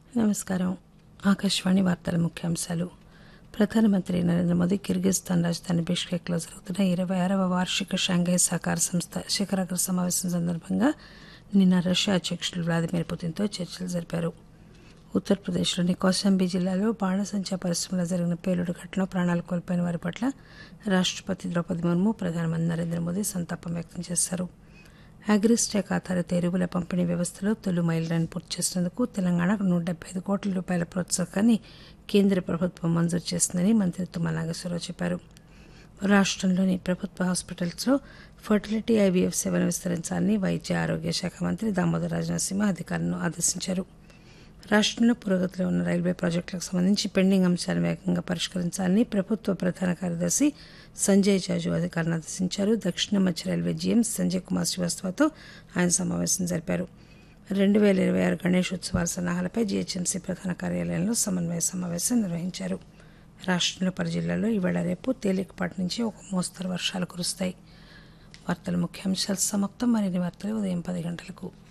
నమస్కారం ఆకాశవాణి వార్తల ముఖ్యాంశాలు ప్రధానమంత్రి నరేంద్ర మోదీ కిర్గిస్థాన్ రాజధాని బిష్కెక్లో జరుగుతున్న ఇరవై ఆరవ వార్షిక షాంఘై సహకార సంస్థ శిఖరాగ్ర సమావేశం సందర్భంగా నిన్న రష్యా అధ్యక్షుడు వ్లాదిమిర్ పుతిన్తో చర్చలు జరిపారు ఉత్తరప్రదేశ్లోని కౌశాంబి జిల్లాలో బాణసంచా పరిశ్రమలో జరిగిన పేలుడు ఘటనలో ప్రాణాలు కోల్పోయిన వారి పట్ల రాష్టపతి ద్రౌపది ముర్ము ప్రధానమంత్రి నరేంద్ర మోదీ సంతాపం వ్యక్తం చేశారు అగ్రిస్టాక్ ఆధారిత ఎరువుల పంపిణీ వ్యవస్థలో తొలి మైలురాయిని పూర్తి చేసినందుకు తెలంగాణకు నూట డెబ్బై ఐదు కోట్ల రూపాయల ప్రోత్సాహకాన్ని కేంద్ర ప్రభుత్వం మంజూరు చేసిందని మంత్రి తుమ్మల నాగేశ్వరరావు చెప్పారు రాష్టంలోని ప్రభుత్వ హాస్పిటల్స్లో ఫర్టిలిటీ ఐవీఎఫ్ సేవలు విస్తరించాలని వైద్య ఆరోగ్య శాఖ మంత్రి దామోదర్ రాజనరసింహ అధికారులను ఆదేశించారు రాష్టంలో పురోగతిలో ఉన్న రైల్వే ప్రాజెక్టులకు సంబంధించి పెండింగ్ అంశాలను వేగంగా పరిష్కరించాలని ప్రభుత్వ ప్రధాన కార్యదర్శి సంజయ్ జాజు అధికారులను ఆదేశించారు దక్షిణ మధ్య రైల్వే జీఎం సంజయ్ కుమార్ శ్రీవాస్తవతో ఆయన సమావేశం జరిపారు రెండు వేల ఇరవై ఆరు గణేష్ ఉత్సవాల సన్నాహాలపై జీహెచ్ఎంసీ ప్రధాన కార్యాలయంలో సమన్వయ సమావేశం నిర్వహించారు రాష్టంలో పలు జిల్లాల్లో ఈవేళ రేపు తేలికపాటి నుంచి ఒక మోస్తరు వర్షాలు కురుస్తాయి వార్తల ముఖ్యాంశాలు సమాప్తం మరిన్ని వార్తలు ఉదయం పది గంటలకు